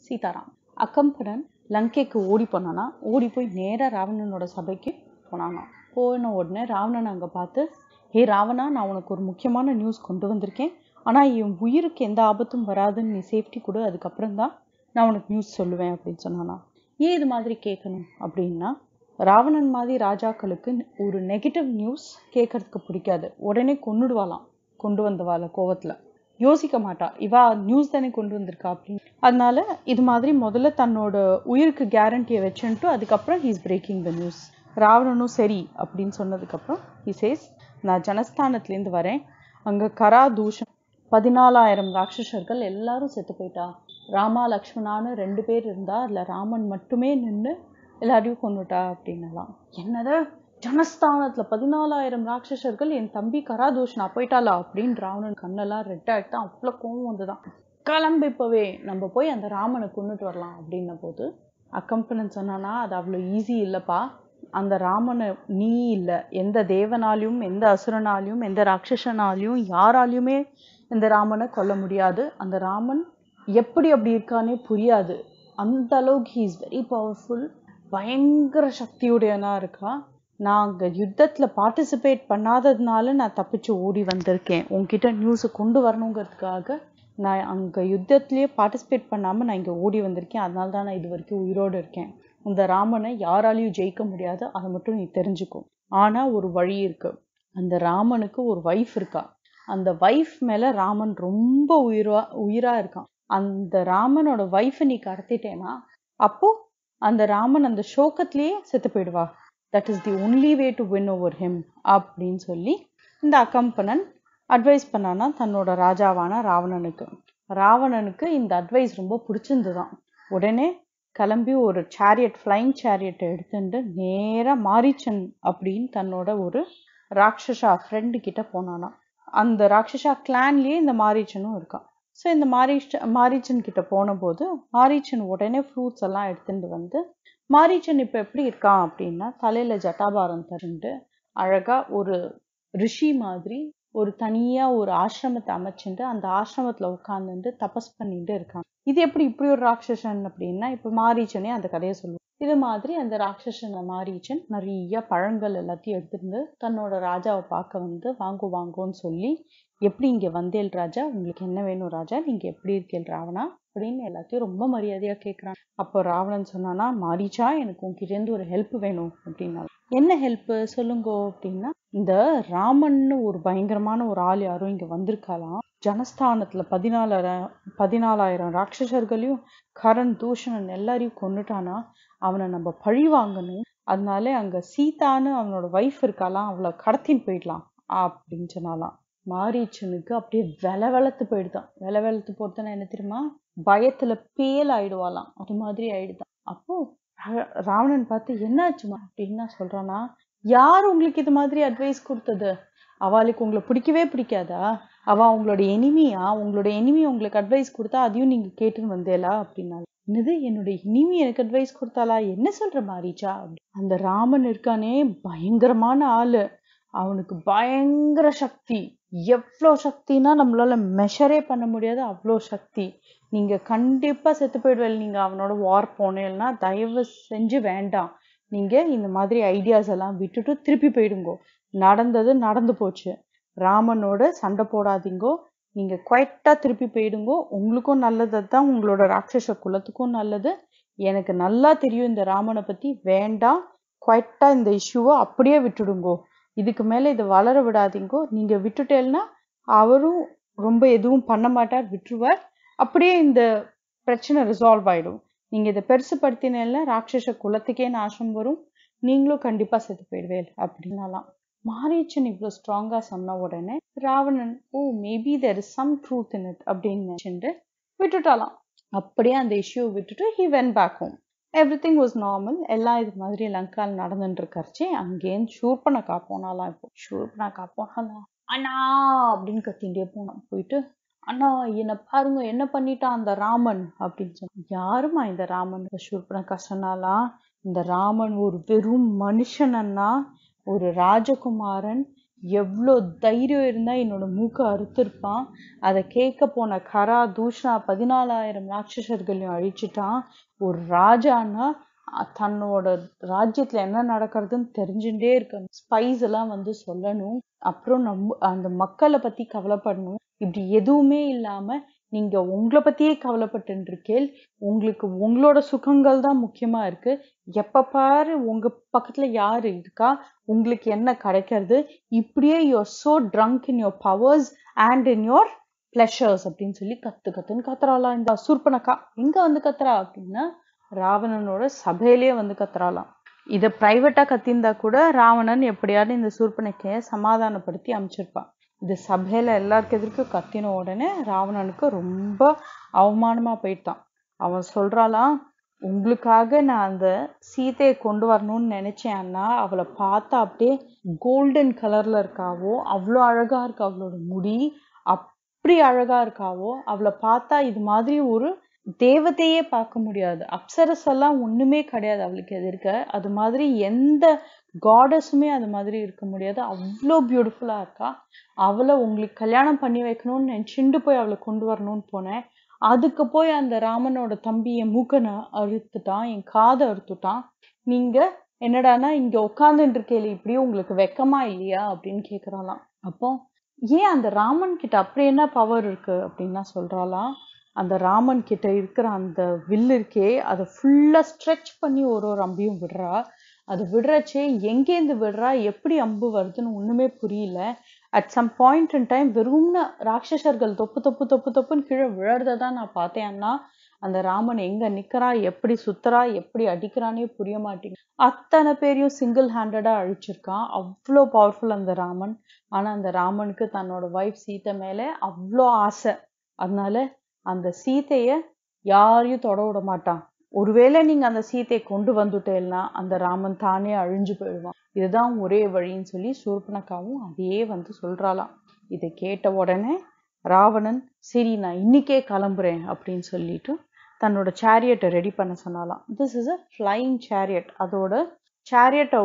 சீதாராம் அக்கம்பனன் லங்கைக்கு ஓடி போனானா ஓடி போய் நேராக ராவணனோட சபைக்கு போனானா போன உடனே ராவணன் அங்கே பார்த்து ஹே ராவணா நான் உனக்கு ஒரு முக்கியமான நியூஸ் கொண்டு வந்திருக்கேன் ஆனால் என் உயிருக்கு எந்த ஆபத்தும் வராதுன்னு நீ சேஃப்டி கொடு அதுக்கப்புறம் தான் நான் உனக்கு நியூஸ் சொல்லுவேன் அப்படின்னு சொன்னானா ஏன் இது மாதிரி கேட்கணும் அப்படின்னா ராவணன் மாதிரி ராஜாக்களுக்கு ஒரு நெகட்டிவ் நியூஸ் கேட்கறதுக்கு பிடிக்காது உடனே கொன்னுடுவாளாம் கொண்டு வந்தவாள கோவத்துல யோசிக்க மாட்டா இவா நியூஸ் தானே கொண்டு வந்திருக்கா அப்படின்னு அதனால இது மாதிரி முதல்ல தன்னோட உயிருக்கு கேரண்டியை வச்சுன்ட்டு அதுக்கப்புறம் ஹீஸ் பிரேக்கிங் த நியூஸ் ராவணனும் சரி அப்படின்னு சொன்னதுக்கப்புறம் ஹி சேஸ் நான் ஜனஸ்தானத்துலேருந்து வரேன் அங்கே கரா தூஷன் பதினாலாயிரம் ராட்சசர்கள் எல்லாரும் செத்து போயிட்டா ராமா லக்ஷ்மணான்னு ரெண்டு பேர் இருந்தா அதுல ராமன் மட்டுமே நின்று எல்லாரையும் கொண்டுட்டா அப்படின்னலாம் என்னது ஜனஸ்தானத்துல பதினாலாயிரம் ராட்சசர்கள் என் தம்பி கராதூஷனா போயிட்டாளா அப்படின்னு ராவணன் கண்ணெல்லாம் ரெட் ஆகிட்டு அவ்வளோ கோவம் வந்துதான் கிளம்பு இப்பவே நம்ம போய் அந்த ராமனை கொண்டுட்டு வரலாம் அப்படின்ன போது அக்கம்பனன் சொன்னானா அது அவ்வளோ ஈஸி இல்லைப்பா அந்த ராமனை நீ இல்லை எந்த தேவனாலையும் எந்த அசுரனாலையும் எந்த ராட்சசனாலையும் யாராலையுமே இந்த ராமனை கொல்ல முடியாது அந்த ராமன் எப்படி அப்படி இருக்கானே புரியாது அந்த அளவுக்கு ஹீ இஸ் வெரி பவர்ஃபுல் பயங்கர சக்தியுடையனா இருக்கா நான் அங்கே யுத்தத்தில் பார்ட்டிசிபேட் பண்ணாததுனால நான் தப்பிச்சு ஓடி வந்திருக்கேன் உன்கிட்ட நியூஸை கொண்டு வரணுங்கிறதுக்காக நான் அங்கே யுத்தத்துலேயே பார்ட்டிசிபேட் பண்ணாமல் நான் இங்கே ஓடி வந்திருக்கேன் அதனால தான் நான் இது வரைக்கும் உயிரோடு இருக்கேன் இந்த ராமனை யாராலையும் ஜெயிக்க முடியாது அதை மட்டும் நீ தெரிஞ்சுக்கோ ஆனால் ஒரு வழி இருக்கு அந்த ராமனுக்கு ஒரு வைஃப் இருக்கா அந்த வைஃப் மேலே ராமன் ரொம்ப உயிரா உயிராக இருக்கான் அந்த ராமனோட வைஃபை நீ கடத்திட்டேன்னா அப்போ அந்த ராமன் அந்த சோகத்திலேயே செத்து போயிடுவா that is the only way to win over him அப்படின்னு சொல்லி இந்த அக்கம்பனன் அட்வைஸ் பண்ணானா தன்னோட ராஜாவான ராவணனுக்கு ராவணனுக்கு இந்த அட்வைஸ் ரொம்ப பிடிச்சிருந்துதான் உடனே கிளம்பி ஒரு சேரியட் ஃப்ளைங் சேரியட்டை எடுத்துட்டு நேராக மாரிச்சன் அப்படின்னு தன்னோட ஒரு ராட்சசா ஃப்ரெண்டு கிட்ட போனானா அந்த ராட்சசா கிளான்லேயே இந்த மாரீச்சனும் இருக்கான் ஸோ இந்த மாரீச்ச மாரீச்சன் கிட்ட போன போது மாரீச்சன் உடனே ஃப்ரூட்ஸ் எல்லாம் எடுத்துட்டு வந்து மாரீச்சன் இப்போ எப்படி இருக்கான் அப்படின்னா தலையில் ஜட்டாபாரம் தருண்டு அழகாக ஒரு ரிஷி மாதிரி ஒரு தனியாக ஒரு ஆசிரமத்தை அமைச்சுட்டு அந்த ஆசிரமத்தில் உட்காந்துட்டு தபஸ் பண்ணிட்டு இருக்கான் இது எப்படி இப்படி ஒரு ராட்சசன் அப்படின்னா இப்போ மாரீச்சனே அந்த கதையை சொல்லுவோம் இது மாதிரி அந்த ராட்சசனை மாரீச்சன் நிறைய பழங்கள் எல்லாத்தையும் எடுத்துருந்து தன்னோட ராஜாவை பார்க்க வந்து வாங்கு வாங்குன்னு சொல்லி எப்படி இங்கே வந்தேல் ராஜா உங்களுக்கு என்ன வேணும் ராஜா நீங்கள் எப்படி இருக்கேள் ராவணா அப்படின்னு எல்லாத்தையும் ரொம்ப மரியாதையாக கேட்குறான் அப்போ ராவணன் சொன்னானா மாரீச்சா எனக்கு உங்ககிட்டேருந்து ஒரு ஹெல்ப் வேணும் அப்படின்னா என்ன ஹெல்ப்பு சொல்லுங்கோ அப்படின்னா இந்த ராமன்னு ஒரு பயங்கரமான ஒரு ஆள் யாரும் இங்கே வந்திருக்காளாம் ஜனஸ்தானத்துல பதினாலாயிரம் பதினாலாயிரம் ராட்சசர்களையும் கரண் தூஷணன் எல்லாரையும் கொண்டுட்டானா அவனை நம்ம பழி வாங்கணும் அதனால அங்க சீதான்னு அவனோட ஒய்ஃப் இருக்காலாம் அவளை கடத்தின்னு போயிடலாம் அப்படின்னு சொன்னாலாம் மாரீச்சனுக்கு அப்படியே வெல வெளத்து போயிடுதான் வெல வெளத்து போறதுன்னா என்ன தெரியுமா பயத்துல பேல் ஆயிடுவாளாம் அது மாதிரி ஆயிடுதான் அப்போ ராவணன் பார்த்து என்னாச்சுமா அப்படின்னு சொல்றானா யார் உங்களுக்கு இது மாதிரி அட்வைஸ் கொடுத்தது அவளுக்கு உங்களை பிடிக்கவே பிடிக்காதா அவ உங்களோட எனிமியா உங்களோட எனிமி உங்களுக்கு அட்வைஸ் கொடுத்தா அதையும் நீங்க கேட்டுன்னு வந்தேலா அப்படின்னா என்னது என்னோட இனிமி எனக்கு அட்வைஸ் கொடுத்தாளா என்ன சொல்ற மாரிச்சா அந்த ராமன் இருக்கானே பயங்கரமான ஆளு அவனுக்கு பயங்கர சக்தி எவ்வளோ சக்தினா நம்மளால மெஷரே பண்ண முடியாது அவ்வளோ சக்தி நீங்க கண்டிப்பா செத்து போயிடுவேல் நீங்க அவனோட வார் போனேன்னா தயவு செஞ்சு வேண்டாம் நீங்க இந்த மாதிரி ஐடியாஸ் எல்லாம் விட்டுட்டு திருப்பி போயிடுங்கோ நடந்தது நடந்து போச்சு ராமனோட சண்டை போடாதீங்கோ நீங்க குவைட்டா திருப்பி போயிடுங்கோ உங்களுக்கும் நல்லது தான் உங்களோட ராட்சச குலத்துக்கும் நல்லது எனக்கு நல்லா தெரியும் இந்த ராமனை பத்தி வேண்டாம் குவைட்டா இந்த இஷ்யூவை அப்படியே விட்டுடுங்கோ இதுக்கு மேல இதை வளர விடாதீங்கோ நீங்க விட்டுட்டேன்னா அவரும் ரொம்ப எதுவும் பண்ண மாட்டார் விட்டுருவார் அப்படியே இந்த பிரச்சனை ரிசால்வ் ஆயிடும் நீங்க இதை பெருசுப்படுத்தினா ராட்சச குலத்துக்கே நாசம் வரும் நீங்களும் கண்டிப்பா செத்து போயிடுவேல் அப்படின்னாலாம் மாரீச்சன் இவ்வளோ ஸ்ட்ராங்கா சொன்ன உடனே ராவணன் oh maybe there is some truth in it அப்படின்னு நினைச்சுட்டு விட்டுட்டாலாம் அப்படியே அந்த இஷ்யூ விட்டுட்டு he went back home everything was normal எல்லாம் இது மாதிரி லங்கால் நடந்துட்டு இருக்காச்சு அங்கேருந்து ஷூர்பனக்கா போனாலாம் இப்போ ஷூர்பனக்கா போனாலாம் அண்ணா அப்படின்னு கத்திண்டே போனான் போயிட்டு அண்ணா என்ன பாருங்க என்ன பண்ணிட்டான் அந்த ராமன் அப்படின்னு சொன்ன யாருமா இந்த ராமன் ஷூர்பனக்கா சொன்னாலாம் இந்த ராமன் ஒரு வெறும் மனுஷன் அண்ணா ஒரு ராஜகுமாரன் எவ்வளோ தைரியம் இருந்தா என்னோட மூக்கை அறுத்திருப்பான் அதை கேட்க போன கரா தூஷா பதினாலாயிரம் ராட்சசர்களையும் அழிச்சிட்டான் ஒரு ராஜான்னா அஹ் தன்னோட ராஜ்யத்துல என்ன நடக்கிறதுன்னு தெரிஞ்சுட்டே இருக்கணும் ஸ்பைஸ் எல்லாம் வந்து சொல்லணும் அப்புறம் நம்ம அந்த மக்களை பத்தி கவலைப்படணும் இப்படி எதுவுமே இல்லாம நீங்க உங்களை பத்தியே கவலைப்பட்டு இருக்கேள் உங்களுக்கு உங்களோட சுகங்கள் தான் முக்கியமா இருக்கு எப்ப பாரு உங்க பக்கத்துல யாரு இருக்கா உங்களுக்கு என்ன கிடைக்கிறது இப்படியே you're so drunk in your powers and in your pleasures அப்படின்னு சொல்லி கத்து கத்துன்னு கத்துறாளாம் இந்த சூர்பனக்கா எங்க வந்து கத்துறா அப்படின்னா ராவணனோட சபையிலேயே வந்து கத்துறாளாம் இதை பிரைவேட்டா கத்திருந்தா கூட ராவணன் எப்படியாவது இந்த சூர்பனக்கைய சமாதானப்படுத்தி அமைச்சிருப்பான் இது சபையில எல்லாருக்கு எதிர்க்கும் கத்தின உடனே ராவணனுக்கு ரொம்ப அவமானமா போயிட்டான் அவன் சொல்றாளாம் உங்களுக்காக நான் அந்த சீதையை கொண்டு வரணும்னு நினைச்சேன் அண்ணா அவளை பார்த்தா அப்படியே கோல்டன் கலர்ல இருக்காவோ அவ்வளோ அழகா இருக்கு அவளோட முடி அப்படி அழகா இருக்காவோ அவளை பார்த்தா இது மாதிரி ஒரு தேவதையே பார்க்க முடியாது அப்சரஸ் எல்லாம் ஒண்ணுமே கிடையாது அவளுக்கு எதிர்க்க அது மாதிரி எந்த காடஸுமே அது மாதிரி இருக்க முடியாது அவ்வளோ பியூட்டிஃபுல்லா இருக்கா அவளை உங்களுக்கு கல்யாணம் பண்ணி வைக்கணும்னு நினைச்சுண்டு போய் அவளை கொண்டு வரணும்னு போனேன் அதுக்கு போய் அந்த ராமனோட தம்பி என் மூக்கனை அறுத்துட்டான் என் காதை அறுத்துட்டான் நீங்க என்னடான்னா இங்க உட்காந்துட்டு இருக்கேல இப்படியே உங்களுக்கு வெக்கமா இல்லையா அப்படின்னு கேக்குறாளாம் அப்போ ஏன் அந்த ராமன் கிட்ட அப்படி என்ன பவர் இருக்கு அப்படின்னா சொல்றாளாம் அந்த ராமன் கிட்ட இருக்கிற அந்த வில் இருக்கே அதை ஃபுல்லா ஸ்ட்ரெச் பண்ணி ஒரு ஒரு அம்பையும் விடுறா அது விடுறச்சே எங்கேருந்து விடுறா எப்படி அம்பு வருதுன்னு ஒண்ணுமே புரியல at some point in time வெறும்ன ராட்சசர்கள் தொப்பு தொப்பு தொப்பு தொப்புன்னு கீழே விழறத தான் நான் பார்த்தேன் அண்ணா அந்த ராமன் எங்க நிக்கிறா எப்படி சுத்துறா எப்படி அடிக்கிறானே புரிய மாட்டேங்குது அத்தனை பேரையும் சிங்கிள் ஹேண்டடா அழிச்சிருக்கான் அவ்வளோ பவர்ஃபுல் அந்த ராமன் ஆனா அந்த ராமனுக்கு தன்னோட ஒய்ஃப் சீதை மேல அவ்வளோ ஆசை அதனால அந்த சீதைய யாரையும் தொட விட மாட்டான் ஒருவேளை நீங்க அந்த சீதையை கொண்டு வந்துட்டேன்னா அந்த ராமன் தானே அழிஞ்சு போயிடுவான் இதுதான் ஒரே வழின்னு சொல்லி சூர்பனக்காவும் அதையே வந்து சொல்றாளாம் இதை கேட்ட உடனே ராவணன் சரி நான் இன்னைக்கே கிளம்புறேன் அப்படின்னு சொல்லிட்டு தன்னோட சேரியட்டை ரெடி பண்ண சொன்னாலாம் this is a flying chariot அதோட சேரியட்டை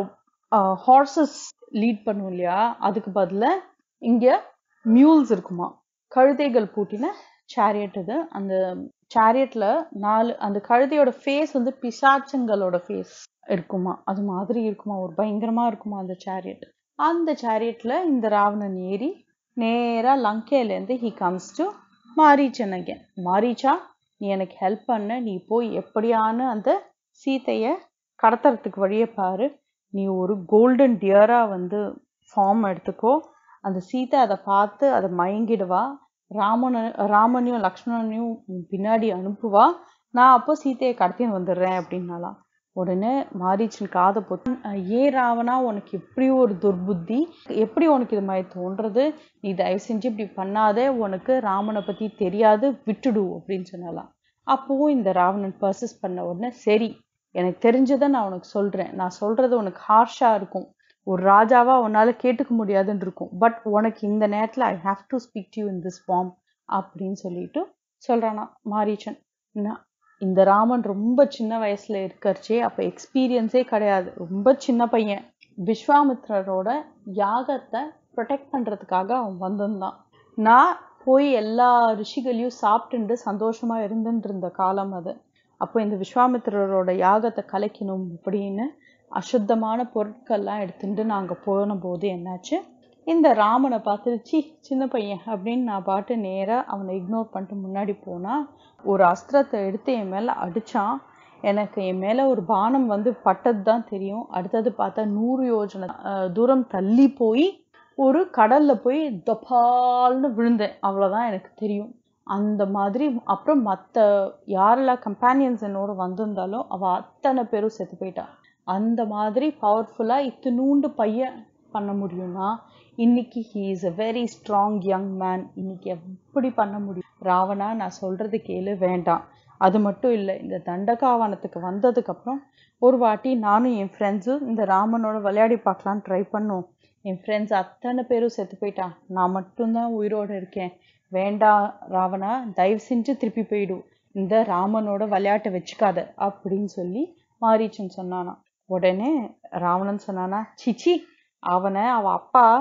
ஹார்சஸ் லீட் பண்ணும் இல்லையா அதுக்கு பதிலா இங்க மியூல்ஸ் இருக்குமா கழுதைகள் பூட்டின சேரியட் இது அந்த சேரியட்ல நாலு அந்த கழுதையோட ஃபேஸ் வந்து பிசாச்சங்களோட ஃபேஸ் இருக்குமா அது மாதிரி இருக்குமா ஒரு பயங்கரமா இருக்குமா அந்த சேரியட் அந்த சேரியட்ல இந்த ராவணன் ஏறி நேரா லங்கையில இருந்து he comes to Mareechan again மாரீச்சா நீ எனக்கு ஹெல்ப் பண்ண நீ போய் எப்படியான அந்த சீதைய கடத்துறதுக்கு வழியை பாரு நீ ஒரு கோல்டன் டியரா வந்து ஃபார்ம் எடுத்துக்கோ அந்த சீதை அதை பார்த்து அதை மயங்கிடுவா ராமன ராமனையும் லக்ஷ்மணனையும் உன் பின்னாடி அனுப்புவா நான் அப்போ சீதையை கடத்தின்னு வந்துடுறேன் அப்படின்னாலாம் உடனே மாரீச்சன் காதை பொத்து ஏன் ராவணா உனக்கு இப்படி ஒரு துர்புத்தி எப்படி உனக்கு இது மாதிரி தோன்றது நீ தயவு செஞ்சு இப்படி பண்ணாத உனக்கு ராமனை பத்தி தெரியாது விட்டுடு அப்படின்னு சொன்னலாம் அப்பவும் இந்த ராவணன் பர்சஸ் பண்ண உடனே சரி எனக்கு தெரிஞ்சதை நான் உனக்கு சொல்றேன் நான் சொல்றது உனக்கு ஹார்ஷா இருக்கும் ஒரு ராஜாவா உன்னால கேட்டுக்க முடியாதுன்னு இருக்கும் பட் உனக்கு இந்த நேரத்துல I have to speak to in this form அப்படின்னு சொல்லிட்டு சொல்றானா மாரீச்சன் நான் இந்த ராமன் ரொம்ப சின்ன வயசுல இருக்கறச்சே அப்ப எக்ஸ்பீரியன்ஸே கிடையாது ரொம்ப சின்ன பையன் விஸ்வாமித்ரரோட யாகத்தை ப்ரொடெக்ட் பண்றதுக்காக அவன் வந்திருந்தான் நான் போய் எல்லா ரிஷிகளையும் சாப்பிட்டுண்டு சந்தோஷமா இருந்துட்டு இருந்த காலம் அது அப்போ இந்த விஸ்வாமித்திரரோட யாகத்தை கலைக்கணும் அப்படின்னு அசுத்தமான பொருட்கள்லாம் எடுத்துட்டு நாங்க போன போது என்னாச்சு இந்த ராமனை பார்த்துட்டு சி சின்ன பையன் அப்படின்னு நான் பாட்டு நேரா அவனை இக்னோர் பண்ணிட்டு முன்னாடி போனா ஒரு அஸ்திரத்தை எடுத்து என் மேல அடிச்சான் எனக்கு என் மேல ஒரு பானம் வந்து பட்டது தான் தெரியும் அடுத்தது பார்த்தா நூறு யோஜனை அஹ், தூரம் தள்ளி போய் ஒரு கடல்ல போய் தொப்பால்னு விழுந்தேன் அவ்வளவுதான் எனக்கு தெரியும் அந்த மாதிரி அப்புறம் மத்த யாரெல்லாம் கம்பேனியன்ஸ் என்னோட வந்திருந்தாலும் அவ அத்தனை பேரும் செத்து போயிட்டா அந்த மாதிரி பவர்ஃபுல்லா இத்தினூண்டு பையன் பண்ண முடியும்னா இன்னைக்கு he is a very strong young man இன்னைக்கு எப்படி பண்ண முடியும் ராவணா நான் சொல்றது கேளு வேண்டாம் அது மட்டும் இல்லை இந்த தண்டகாவனத்துக்கு வந்ததுக்கு அப்புறம் ஒரு வாட்டி நானும் என் ஃப்ரெண்ட்ஸும் இந்த ராமனோட விளையாடி பார்க்கலான்னு ட்ரை பண்ணோம் என் ஃப்ரெண்ட்ஸ் அத்தனை பேரும் செத்து போயிட்டான் நான் மட்டும்தான் உயிரோட இருக்கேன் வேண்டாம் ராவணா தயவு செஞ்சு திருப்பி போயிடு இந்த ராமனோட விளையாட்டை வச்சுக்காத அப்படின்னு சொல்லி மாரீச்சன் சொன்னானா உடனே ராவணன் சொன்னானா சிச்சி அவனை அவ அப்பா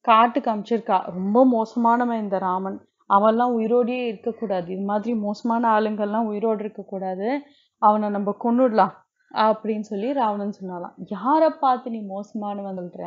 காட்டுக்கு அமைச்சிருக்கா ரொம்ப மோசமானவன் இந்த ராமன் அவன்லாம் உயிரோடயே இருக்கக்கூடாது இது மாதிரி மோசமான ஆளுங்கள்லாம் உயிரோடு இருக்கக்கூடாது அவனை நம்ம கொன்னுடலாம் அப்படின்னு சொல்லி ராவணன் சொன்னாலாம் யாரை பார்த்து நீ மோசமானவன் சொல்ற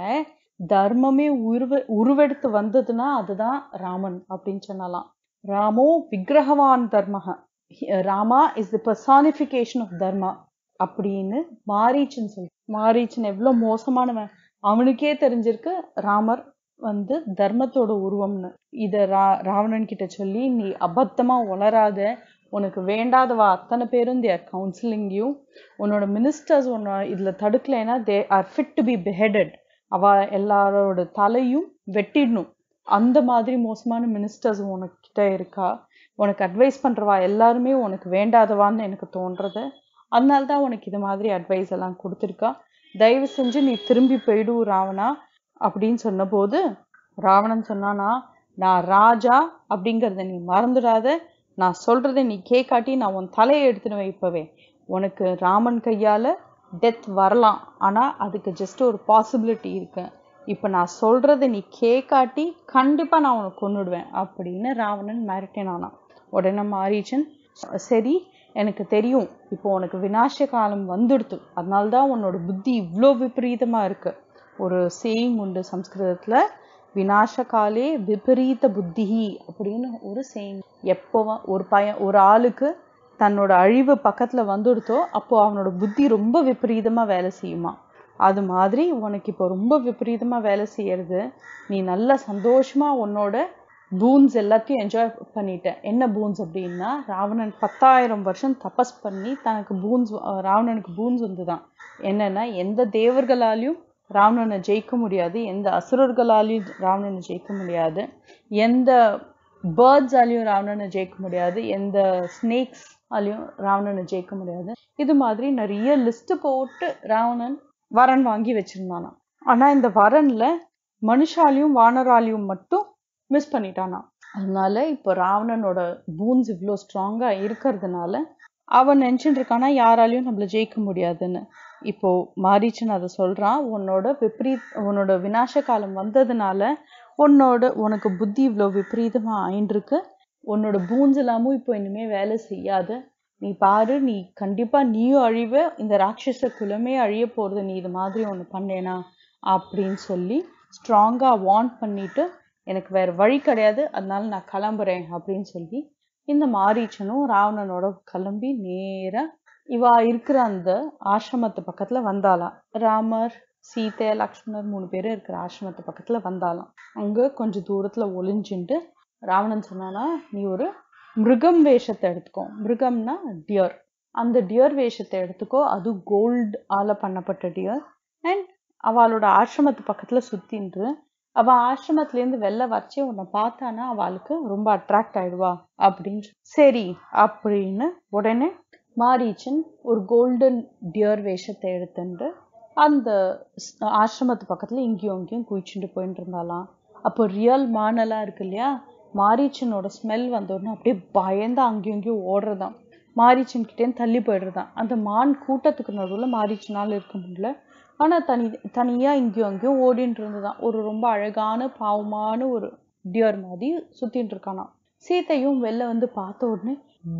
தர்மமே உருவ உருவெடுத்து வந்ததுன்னா அதுதான் ராமன் அப்படின்னு சொன்னாலாம் ராமோ விக்கிரகவான் தர்மக Rama is the personification of dharma அப்படின்னு மாரீச்சன் சொல்லி மாரீச்சன் எவ்வளோ மோசமானவன் அவனுக்கே தெரிஞ்சிருக்கு ராமர் வந்து தர்மத்தோட உருவம்னு இத ரா ராவணன் கிட்ட சொல்லி நீ அபத்தமா உளராத உனக்கு வேண்டாதவா அத்தனை பேரும் தேர் கவுன்சிலிங் யூ உன்னோட மினிஸ்டர்ஸ் உன்னை இதுல தடுக்கலைன்னா they are fit to be beheaded அவ எல்லாரோட தலையும் வெட்டிடணும் அந்த மாதிரி மோசமான மினிஸ்டர்ஸ் உனக்கிட்ட இருக்கா உனக்கு அட்வைஸ் பண்றவா எல்லாருமே உனக்கு வேண்டாதவான்னு எனக்கு தோன்றது அதனால தான் உனக்கு இது மாதிரி அட்வைஸ் எல்லாம் கொடுத்துருக்கா தயவு செஞ்சு நீ திரும்பி போயிடு ராவணா அப்படின்னு சொன்னபோது ராவணன் சொன்னானா நான் ராஜா அப்படிங்கிறத நீ மறந்துடாத நான் சொல்றதை நீ கேட்காட்டி நான் உன் தலையை எடுத்துன்னு வைப்பவே உனக்கு ராமன் கையால டெத் வரலாம் ஆனா அதுக்கு ஜஸ்ட் ஒரு பாசிபிலிட்டி இருக்கு இப்ப நான் சொல்றதை நீ கேட்காட்டி கண்டிப்பா நான் உனக்கு கொன்னுடுவேன் அப்படின்னு ராவணன் மிரட்டினானான் உடனே மாரீச்சன் சரி எனக்கு தெரியும் இப்போ உனக்கு விநாச காலம் வந்துடுத்து அதனால தான் உன்னோட புத்தி இவ்வளோ விபரீதமா இருக்கு ஒரு சேயிங் உண்டு சம்ஸ்கிருதத்துல விநாச காலே விபரீத புத்திஹி அப்படின்னு ஒரு சேயிங் எப்போ ஒரு பையன் ஒரு ஆளுக்கு தன்னோட அழிவு பக்கத்துல வந்துடுத்தோ அப்போ அவனோட புத்தி ரொம்ப விபரீதமா வேலை செய்யுமா அது மாதிரி உனக்கு இப்போ ரொம்ப விபரீதமா வேலை செய்யறது நீ நல்லா சந்தோஷமா உன்னோட பூன்ஸ் எல்லாத்தையும் என்ஜாய் பண்ணிட்ட என்ன பூன்ஸ் அப்படின்னா ராவணன் பத்தாயிரம் வருஷம் தபஸ் பண்ணி தனக்கு பூன்ஸ் ராவணனுக்கு பூன்ஸ் வந்துதான் என்னன்னா எந்த தேவர்களாலையும் ராவணனை ஜெயிக்க முடியாது எந்த அசுரர்களாலையும் ராவணனை ஜெயிக்க முடியாது எந்த பேர்ட்ஸாலையும் ராவணனை ஜெயிக்க முடியாது எந்த ஸ்னேக்ஸ் ஆலையும் ராவணனை ஜெயிக்க முடியாது இது மாதிரி நிறைய லிஸ்ட் போட்டு ராவணன் வரன் வாங்கி வச்சிருந்தானா ஆனா இந்த வரன்ல மனுஷாலையும் வானராலையும் மட்டும் மிஸ் பண்ணிட்டானா அதனால இப்போ ராவணனோட பூன்ஸ் இவ்வளோ ஸ்ட்ராங்கா இருக்கிறதுனால அவன் நினைச்சுட்டு இருக்கானா யாராலையும் நம்மள ஜெயிக்க முடியாதுன்னு இப்போ மாரீச்சன் அதை சொல்றான் உன்னோட விபரீத் உன்னோட விநாச காலம் வந்ததுனால உன்னோட உனக்கு புத்தி இவ்வளோ விபரீதமா ஆயின்றிருக்கு உன்னோட பூன்ஸ் எல்லாமும் இப்போ இனிமே வேலை செய்யாது நீ பாரு நீ கண்டிப்பா நீயும் அழிவ இந்த ராட்சச குலமே அழிய போறது நீ இது மாதிரி ஒன்று பண்ணேனா அப்படின்னு சொல்லி ஸ்ட்ராங்கா வார்ன் பண்ணிட்டு எனக்கு வேற வழி கிடையாது அதனால நான் கிளம்புறேன் அப்படின்னு சொல்லி இந்த மாரீச்சனும் ராவணனோட கிளம்பி நேரா இவா இருக்கிற அந்த ஆசிரமத்து பக்கத்துல வந்தாளாம் ராமர் சீதை லக்ஷ்மணர் மூணு பேரும் இருக்கிற ஆசிரமத்து பக்கத்துல வந்தாலாம் அங்க கொஞ்சம் தூரத்துல ஒளிஞ்சுட்டு ராவணன் சொன்னானா நீ ஒரு மிருகம் வேஷத்தை எடுத்துக்கோ மிருகம்னா டியர் அந்த டியர் வேஷத்தை எடுத்துக்கோ அது கோல்டு ஆல பண்ணப்பட்ட டியர் அண்ட் அவளோட ஆசிரமத்து பக்கத்துல சுத்தின்று அவ ஆசிரமத்துல இருந்து வெளில வச்சு உன்னை பார்த்தானா அவளுக்கு ரொம்ப அட்ராக்ட் ஆயிடுவா அப்படின்னு சொ- சரி அப்படின்னு உடனே மாரீச்சன் ஒரு கோல்டன் டியர் வேஷத்தை எடுத்துட்டு அந்த ஸ்- ஆசிரமத்து பக்கத்துல இங்கேயும் இங்கேயும் குளிச்சுட்டு போயிட்டு இருந்தாலாம் அப்போ ரியல் மானெல்லாம் இருக்கு இல்லையா மாரீச்சனோட ஸ்மெல் வந்தோடனே அப்படியே பயந்து அங்கேயும் இங்கேயும் ஓடுறதாம் மாரீச்சன் கிட்டேருந்து தள்ளி போயிடுறதாம் அந்த மான் கூட்டத்துக்கு நடுவுல மாரீச்சனால இருக்க முடியல ஆனா தனி தனியா இங்கேயும் அங்கேயும் ஓடிட்டு இருந்ததாம் ஒரு ரொம்ப அழகான பாவமான ஒரு டியர் மாதிரி சுத்திட்டு இருக்கானாம் சீத்தையும் வெளில வந்து பார்த்த உடனே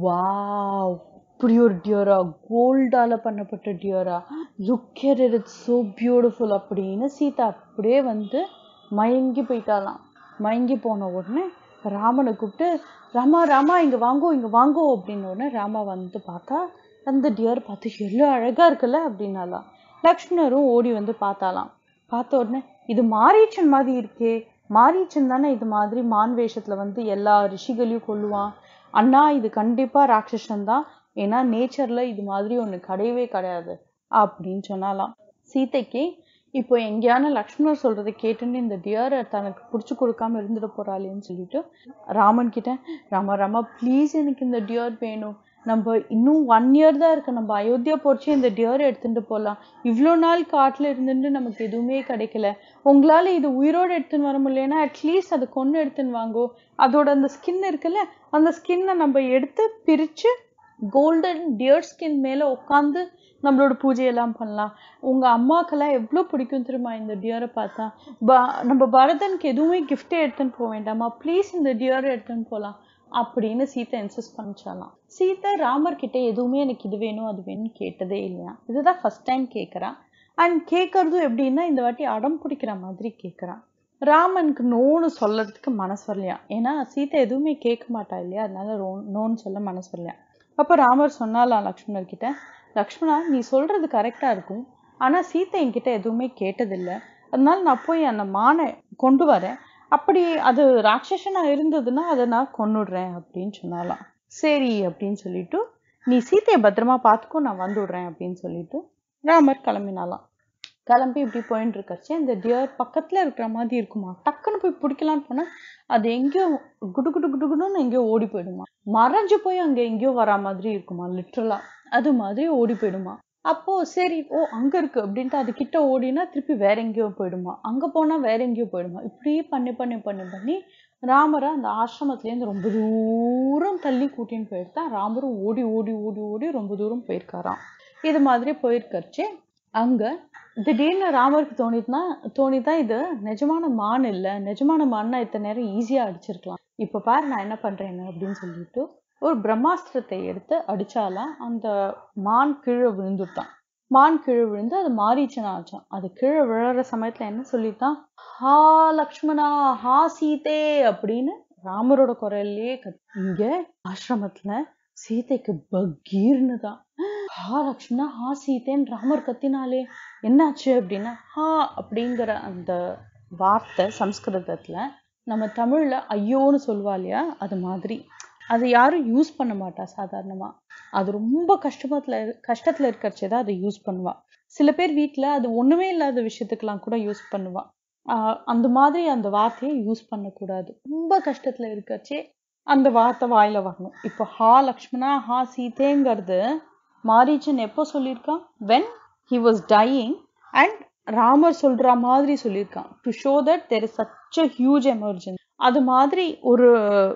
வாவ் இப்படி ஒரு டியரா கோல்டால பண்ணப்பட்ட tiara look at it it's so beautiful அப்படின்னு சீதா அப்படியே வந்து மயங்கி போயிட்டாலாம் மயங்கி போன உடனே ராமனை கூப்பிட்டு ராமா ராமா இங்க வாங்கோ இங்க வாங்கோ அப்படின்ன உடனே ராமா வந்து பார்த்தா அந்த டியர் பார்த்து எவ்வளோ அழகா இருக்குல்ல அப்படின்னாலாம் லக்ஷ்மணரும் ஓடி வந்து பார்த்தாலாம் பார்த்த உடனே இது மாரீச்சன் மாதிரி இருக்கே மாரீச்சன் தானே இது மாதிரி மான் வேஷத்துல வந்து எல்லா ரிஷிகளையும் கொல்லுவான் அண்ணா இது கண்டிப்பா ராட்சசன் தான் ஏன்னா நேச்சர்ல இது மாதிரி ஒண்ணு கிடையவே கிடையாது அப்படின்னு சொன்னாலாம் சீதைக்கு இப்போ எங்கேயான லக்ஷ்மணர் சொல்றதை கேட்டுன்னு இந்த டியரை தனக்கு புடிச்சு கொடுக்காம இருந்துட போறாளேன்னு சொல்லிட்டு ராமன் கிட்ட ராமா ராமா ப்ளீஸ் எனக்கு இந்த டியர் வேணும் நம்ம இன்னும் ஒன் இயர் தான் இருக்கு நம்ம அயோத்தியா போச்சு இந்த டியர் எடுத்துட்டு போகலாம் இவ்வளோ நாள் காட்டுல இருந்துட்டு நமக்கு எதுவுமே கிடைக்கல உங்களால இது உயிரோட எடுத்துன்னு வர முடியலன்னா அட்லீஸ்ட் அதை கொண்டு எடுத்துன்னு வாங்கோ அதோட அந்த ஸ்கின் இருக்குல்ல அந்த ஸ்கின்னை நம்ம எடுத்து பிரிச்சு கோல்டன் டியர் ஸ்கின் மேல உட்காந்து நம்மளோட பூஜையெல்லாம் பண்ணலாம் உங்க அம்மாக்கெல்லாம் எவ்வளோ பிடிக்கும் தெரியுமா இந்த டியரை பார்த்தா ப நம்ம பரதனுக்கு எதுவுமே கிஃப்டே எடுத்துன்னு போக வேண்டாமா ப்ளீஸ் இந்த டியரை எடுத்துன்னு போகலாம் அப்படின்னு சீதை இன்சிஸ்ட் பண்ணிச்சாலாம் சீதை ராமர் கிட்ட எதுவுமே எனக்கு இது வேணும் அது வேணும்னு கேட்டதே இல்லையா இதுதான் ஃபர்ஸ்ட் டைம் கேட்குறான் அண்ட் கேட்கறதும் எப்படின்னா இந்த வாட்டி அடம் பிடிக்கிற மாதிரி கேட்குறான் ராமனுக்கு நோன்னு சொல்லறதுக்கு மனசு வரலையா ஏன்னா சீதை எதுவுமே கேட்க மாட்டா இல்லையா அதனால ரோ நோன்னு சொல்ல மனசு வரலையா அப்போ ராமர் சொன்னாலாம் லக்ஷ்மணர் கிட்ட லக்ஷ்மணா நீ சொல்றது கரெக்டா இருக்கும் ஆனா சீதை என்கிட்ட எதுவுமே கேட்டதில்லை அதனால நான் போய் அந்த மானை கொண்டு வரேன் அப்படி அது ராட்சசனா இருந்ததுன்னா அதை நான் கொன்னுடுறேன் அப்படின்னு சொன்னாலாம் சரி அப்படின்னு சொல்லிட்டு நீ சீதையை பத்திரமா பார்த்துக்கோ நான் வந்துடுறேன் அப்படின்னு சொல்லிட்டு ராமர் கிளம்பினாலாம் கிளம்பி இப்படி போயின்னு இருக்கச்சு இந்த டியர் பக்கத்துல இருக்கிற மாதிரி இருக்குமா டக்குன்னு போய் பிடிக்கலான்னு போனா அது எங்கேயோ குடு குடு குடு குடுன்னு எங்கேயோ ஓடி போயிடுமா மறைஞ்சு போய் அங்க எங்கேயோ வரா மாதிரி இருக்குமா லிட்ரலா அது மாதிரி ஓடி போயிடுமா அப்போ சரி ஓ அங்க இருக்கு அப்படின்ட்டு அது கிட்ட ஓடினா திருப்பி வேற எங்கேயோ போயிடுமா அங்க போனா வேற எங்கேயோ போயிடுமா இப்படியே பண்ணி பண்ணி பண்ணி பண்ணி ராமரை அந்த ஆசிரமத்துலேருந்து ரொம்ப தூரம் தள்ளி கூட்டின்னு போயிருந்தா ராமரும் ஓடி ஓடி ஓடி ஓடி ரொம்ப தூரம் போயிருக்காராம் இது மாதிரி போயிருக்கச்சு அங்க திடீர்னு ராமருக்கு தோணிதுன்னா தோணிதான் இது நிஜமான மான் இல்ல நிஜமான மான்னா இத்தனை நேரம் ஈஸியா அடிச்சிருக்கலாம் இப்ப பாரு நான் என்ன பண்றேன்னு அப்படின்னு சொல்லிட்டு ஒரு பிரம்மாஸ்திரத்தை எடுத்து அடிச்சாலாம் அந்த மான் கீழே விழுந்துட்டான் மான் கீழே விழுந்து அது மாறிச்சுன்னு ஆச்சான் அது கீழே விழுற சமயத்துல என்ன சொல்லிட்டான் ஹா லக்ஷ்மணா ஹா சீதே அப்படின்னு ராமரோட குரல்லையே கத் இங்க ஆசிரமத்துல சீதைக்கு பகீர்னு தான் ஹா லக்ஷ்மணா ஹா சீதேன்னு ராமர் கத்தினாலே என்னாச்சு அப்படின்னா ஹா அப்படிங்கிற அந்த வார்த்தை சம்ஸ்கிருதத்துல நம்ம தமிழ்ல ஐயோன்னு சொல்லுவா இல்லையா அது மாதிரி அது யாரும் யூஸ் பண்ண மாட்டா சாதாரணமா அது ரொம்ப கஷ்டத்துல கஷ்டத்துல இருக்கிறச்சே தான் அதை யூஸ் பண்ணுவா சில பேர் வீட்ல அது ஒண்ணுமே இல்லாத விஷயத்துக்கெல்லாம் கூட யூஸ் பண்ணுவா ஆஹ் அந்த மாதிரி அந்த வார்த்தையை யூஸ் பண்ணக்கூடாது ரொம்ப கஷ்டத்துல இருக்கச்சே அந்த வார்த்தை வாயில வரணும் இப்போ ஹா லக்ஷ்மணா ஹா சீதேங்கிறது மாரீச்சன் எப்போ சொல்லியிருக்கான் when he was dying and Ramar சொல்ற மாதிரி சொல்லியிருக்கான் to show that there is such a huge emergency அது மாதிரி ஒரு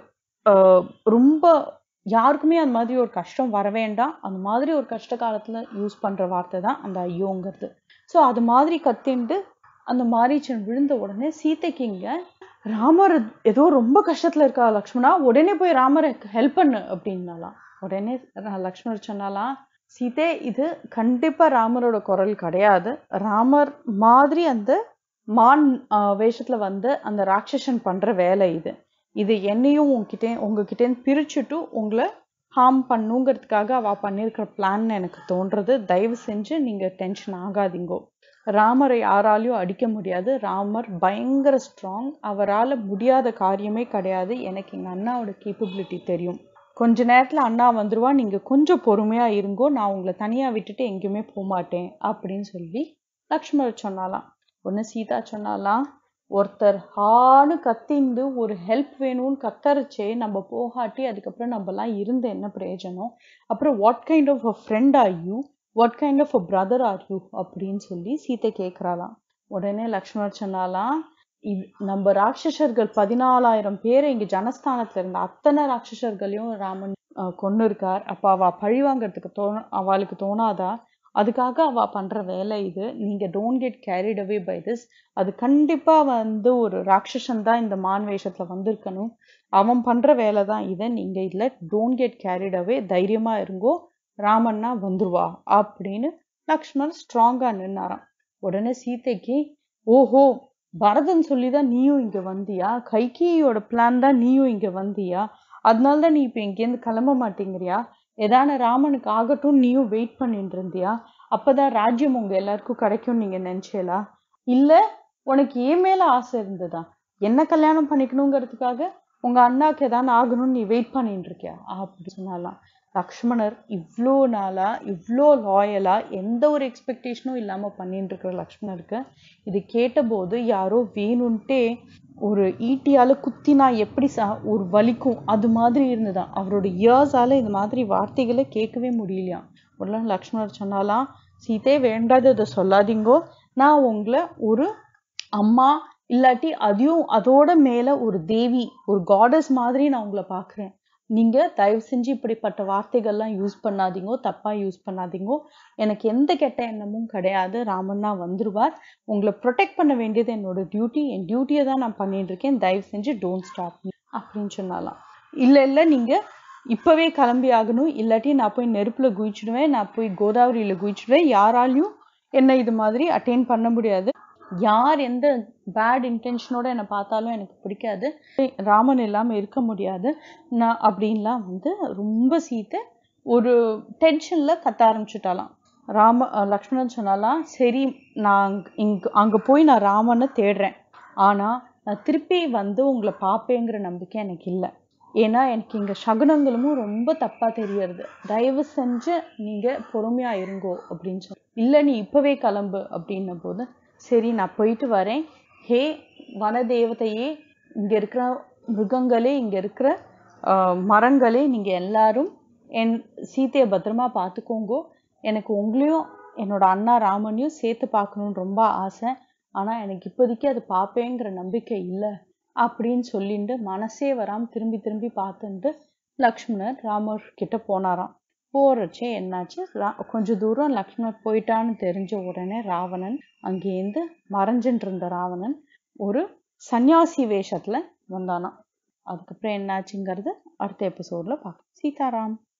ஆஹ் ரொம்ப யாருக்குமே அந்த மாதிரி ஒரு கஷ்டம் வர வேண்டாம் அந்த மாதிரி ஒரு கஷ்ட காலத்துல யூஸ் பண்ற வார்த்தை தான் அந்த ஐயோங்கிறது ஸோ அது மாதிரி கத்திண்டு அந்த மாரீச்சன் விழுந்த உடனே சீதைக்கு இங்க ராமர் ஏதோ ரொம்ப கஷ்டத்துல இருக்கா லக்ஷ்மணா உடனே போய் ராமரை ஹெல்ப் பண்ணு அப்படின்னாலாம் உடனே ர- லக்ஷ்மணர் சொன்னாலாம் சீதே இது கண்டிப்பா ராமரோட குரல் கிடையாது ராமர் மாதிரி அந்த மான் ஆஹ், வேஷத்துல வந்து அந்த ராட்சசன் பண்ற வேலை இது இது என்னையும் உங்ககிட்ட உங்ககிட்டேருந்து பிரிச்சுட்டு உங்களை ஹார்ம் பண்ணுங்கிறதுக்காக அவ பண்ணியிருக்கிற பிளான்னு எனக்கு தோன்றது தயவு செஞ்சு நீங்க டென்ஷன் ஆகாதீங்கோ ராமரை யாராலையும் அடிக்க முடியாது ராமர் பயங்கர ஸ்ட்ராங் அவரால முடியாத காரியமே கிடையாது எனக்கு எங்க அண்ணாவோட கேப்பபிலிட்டி தெரியும் கொஞ்ச நேரத்துல அண்ணா வந்துருவா நீங்க கொஞ்சம் பொறுமையா இருங்கோ நான் உங்களை தனியா விட்டுட்டு எங்கேயுமே போக மாட்டேன் அப்படின்னு சொல்லி லக்ஷ்மணர் சொன்னாலாம் ஒன்னு சீதா சொன்னாலாம் ஒருத்தர் ஹான்னு கத்திண்டு ஒரு ஹெல்ப் வேணும்னு கத்தரிச்சே நம்ம போகாட்டி அதுக்கப்புறம் நம்மலாம் இருந்து என்ன பிரயோஜனம் அப்புறம் what kind of a friend are you what kind of a brother are you அப்படின்னு சொல்லி சீதை கேட்குறாளாம் உடனே லக்ஷ்மணர் சொன்னாலாம் இது நம்ம ராட்சசர்கள் பதினாலாயிரம் பேர் இங்க ஜனஸ்தானத்துல இருந்த அத்தனை ராட்சசர்களையும் ராமன் கொண்டு இருக்கார் அப்ப அவ பழி வாங்குறதுக்கு தோண அவளுக்கு தோணாதா அதுக்காக அவ பண்ற வேலை இது நீங்க don't get carried away by this அது கண்டிப்பா வந்து ஒரு ராட்சசன் தான் இந்த மான் வேஷத்துல வந்திருக்கணும் அவன் பண்ற வேலை தான் இதை நீங்க இதுல டோன்ட் கெட் கேரிட் அவே தைரியமா இருங்கோ ராமன்னா வந்துருவா அப்படின்னு லக்ஷ்மண் ஸ்ட்ராங்கா நின்னாராம் உடனே சீதைக்கு ஓஹோ பரதன் சொல்லிதான் நீயும் இங்க வந்தியா கைகேயோட பிளான் தான் நீயும் இங்க வந்தியா அதனால தான் நீ இப்ப இங்கேருந்து கிளம்ப மாட்டேங்கிறியா ஏதான ராமனுக்கு ஆகட்டும் நீயும் வெயிட் பண்ணிட்டு இருந்தியா அப்பதான் ராஜ்யம் உங்க எல்லாருக்கும் கிடைக்கும் நீங்க நினைச்சேலா இல்ல உனக்கு ஏன் மேல ஆசை இருந்ததா என்ன கல்யாணம் பண்ணிக்கணுங்கிறதுக்காக உங்க அண்ணாக்கு ஏதாவது ஆகணும்னு நீ வெயிட் பண்ணிட்டு இருக்கியா அப்படி சொன்னாலாம் லக்ஷ்மணர் இவ்வளோ நாளா இவ்வளோ லாயலா எந்த ஒரு எக்ஸ்பெக்டேஷனும் இல்லாம பண்ணிட்டு இருக்கிற லக்ஷ்மணருக்கு இது கேட்டபோது யாரோ வேணும்ட்டே ஒரு ஈட்டியால குத்தினா எப்படி ச ஒரு வலிக்கும் அது மாதிரி இருந்ததாம் அவரோட இயர்ஸால இந்த மாதிரி வார்த்தைகளை கேட்கவே முடியலையாம் உடனே லக்ஷ்மணர் சொன்னாலாம் சீதே வேண்டாததை சொல்லாதீங்கோ நான் உங்களை ஒரு அம்மா இல்லாட்டி அதையும் அதோட மேல ஒரு தேவி ஒரு காடஸ் மாதிரி நான் உங்களை பார்க்கிறேன் நீங்க தயவு செஞ்சு இப்படிப்பட்ட வார்த்தைகள்லாம் யூஸ் பண்ணாதீங்கோ தப்பா யூஸ் பண்ணாதீங்கோ எனக்கு எந்த கெட்ட எண்ணமும் கிடையாது ராமண்ணா வந்துருவார் உங்களை ப்ரொடெக்ட் பண்ண வேண்டியது என்னோட டியூட்டி என் டியூட்டியை தான் நான் பண்ணிட்டு இருக்கேன் தயவு செஞ்சு டோன்ட் ஸ்டாப் அப்படின்னு சொன்னாலாம் இல்ல இல்ல நீங்க இப்பவே கிளம்பி ஆகணும் இல்லாட்டி நான் போய் நெருப்புல குதிச்சிடுவேன் நான் போய் கோதாவரியில குதிச்சிடுவேன் யாராலையும் என்ன இது மாதிரி அட்டைன் பண்ண முடியாது யார் எந்த பேட் இன்டென்ஷனோட என்னை பார்த்தாலும் எனக்கு பிடிக்காது ராமன் இல்லாமல் இருக்க முடியாது நான் அப்படின்லாம் வந்து ரொம்ப சீத்தை ஒரு டென்ஷனில் கத்த ஆரம்பிச்சுட்டாலாம் ராம அஹ் லக்ஷ்மணன் சொன்னாலாம் சரி நான் இங்க அங்கே போய் நான் ராமனை தேடுறேன் ஆனால் நான் திருப்பி வந்து உங்களை பார்ப்பேங்கிற நம்பிக்கை எனக்கு இல்லை ஏன்னா எனக்கு இங்கே சகுனங்களும் ரொம்ப தப்பாக தெரியறது தயவு செஞ்சு நீங்கள் பொறுமையாக இருங்கோ அப்படின்னு சொல்லி இல்லை நீ இப்போவே கிளம்பு அப்படின்ன போது சரி நான் போயிட்டு வரேன் ஹே வனதேவதையே இங்கே இருக்கிற மிருகங்களே இங்கே இருக்கிற ஆஹ், மரங்களே நீங்கள் எல்லாரும் என் சீதையை பத்திரமா பார்த்துக்கோங்கோ எனக்கு உங்களையும் என்னோட அண்ணா ராமனையும் சேர்த்து பார்க்கணுன்னு ரொம்ப ஆசை ஆனால் எனக்கு இப்போதைக்கு அது பார்ப்பேங்கிற நம்பிக்கை இல்லை அப்படின்னு சொல்லிட்டு மனசே வராம திரும்பி திரும்பி பார்த்துட்டு லக்ஷ்மணர் ராமர் கிட்ட போனாராம் போறச்சே என்னாச்சு ரா- கொஞ்ச தூரம் லக்ஷ்மணர் போயிட்டான்னு தெரிஞ்ச உடனே ராவணன் அங்கேருந்து மறைஞ்சிட்டு இருந்த ராவணன் ஒரு சந்நியாசி வேஷத்துல வந்தானாம் அதுக்கப்புறம் என்னாச்சுங்கிறது அடுத்த எபிசோட்ல பார்க்கலாம் சீதாராம்